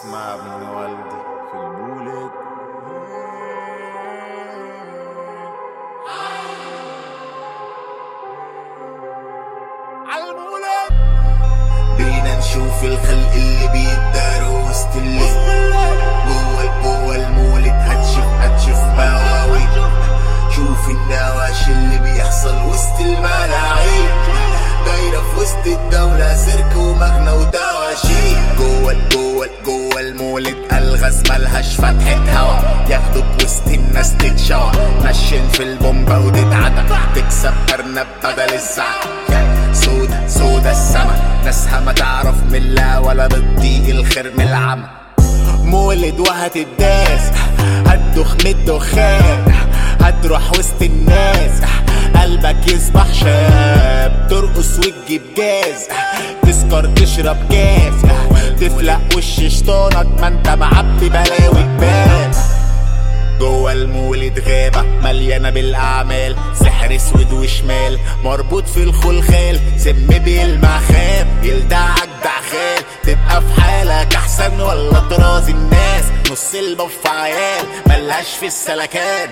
اسمع ابن والدي في المولد بينا نشوف الخلق اللي بيتداروا وسط الليل جوه جوه المولد هتشوف هتشوف مواويل شوف النواشي اللي بيحصل وسط الملاعين دايرة في وسط الدولة سيرك ومغنى ودواشي جوه جوه جوه المولد الغاز ملهاش فتحة هوا ياخدوك وسط الناس تتشوى نشن في البومبا وتتعدى تكسب ارنب بدل الزعل سودا سودا السما ناسها ما تعرف من لا ولا بتضيق الخير من العمى مولد وهتداس هتدخ من الدخان هتروح وسط الناس قلبك يصبح شاب ترقص وتجيب جاز تسكر تشرب جاز تفلق وش شطانك ما انت معبي بلاوي جبال جوه المولد غابة مليانة بالأعمال سحر اسود وشمال مربوط في الخلخال سم بيلمع خام يلدعك دعخال تبقى في حالك أحسن ولا طراز الناس نص البف عيال ملهاش في السلكان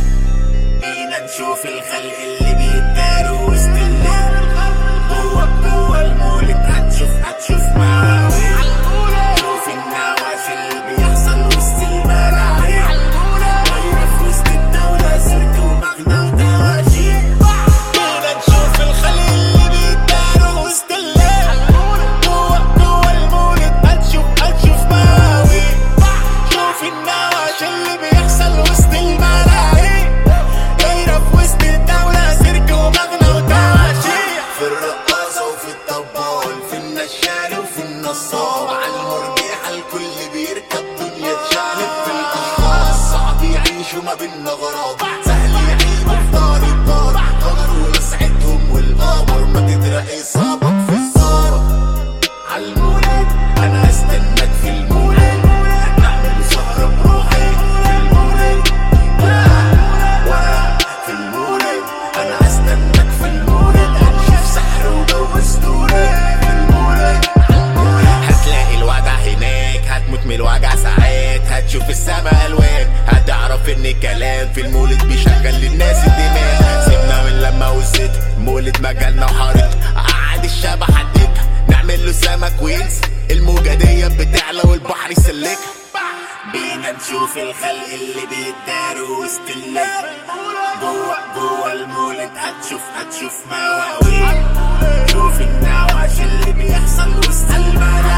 بينا نشوف الخلق اللي بيتداروا وسط الليل جوه جوه المولد هتشوف هتشوف مواويل شوف النواشي اللي بيحصل وسط الملاعين دايرة في وسط الدولة سيرك ومغنى ودواشي بينا نشوف الخلق اللي بيتداروا وسط الليل جوه جوه المولد هتشوف هتشوف مواويل شوف النواشي اللي بيحصل وسط الملاعين دايرة في وسط الدولة سيرك ومغنى ودواشي في الرقاصة وفي الطبال في النشال وفي النصاب على المرجيحة الكل بيركب دنيا تشقلب في الأشخاص صعب يعيشوا ما بين غراب سهل يعيبوا في دار الدار قدروا لسعتهم والقمر ما تترقي صابك في الصار عالمولد انا استناك في المولد نعمل سهرة بروحي في المولد وانا في المولد انا استناك في المولد هنشوف سحر وجو اسطوري في المولد هتلاقي الوجع هناك هتموت من الوجع ساعات هتشوف السما الوان هتعرف ان الكلام في المولد بيشغل للناس الدماغ سيبنا من لما وزيت مولد مجالنا وحارت قعد الشبح هديك نعمل له سمك وينسى الموجة دي بتعلى والبحر يسلكها بينا نشوف الخلق اللي بيتداروا وسط الليل جوه جوه المولد هتشوف هتشوف مواويل شوف النواشي اللي بيحصل وسط الملاعين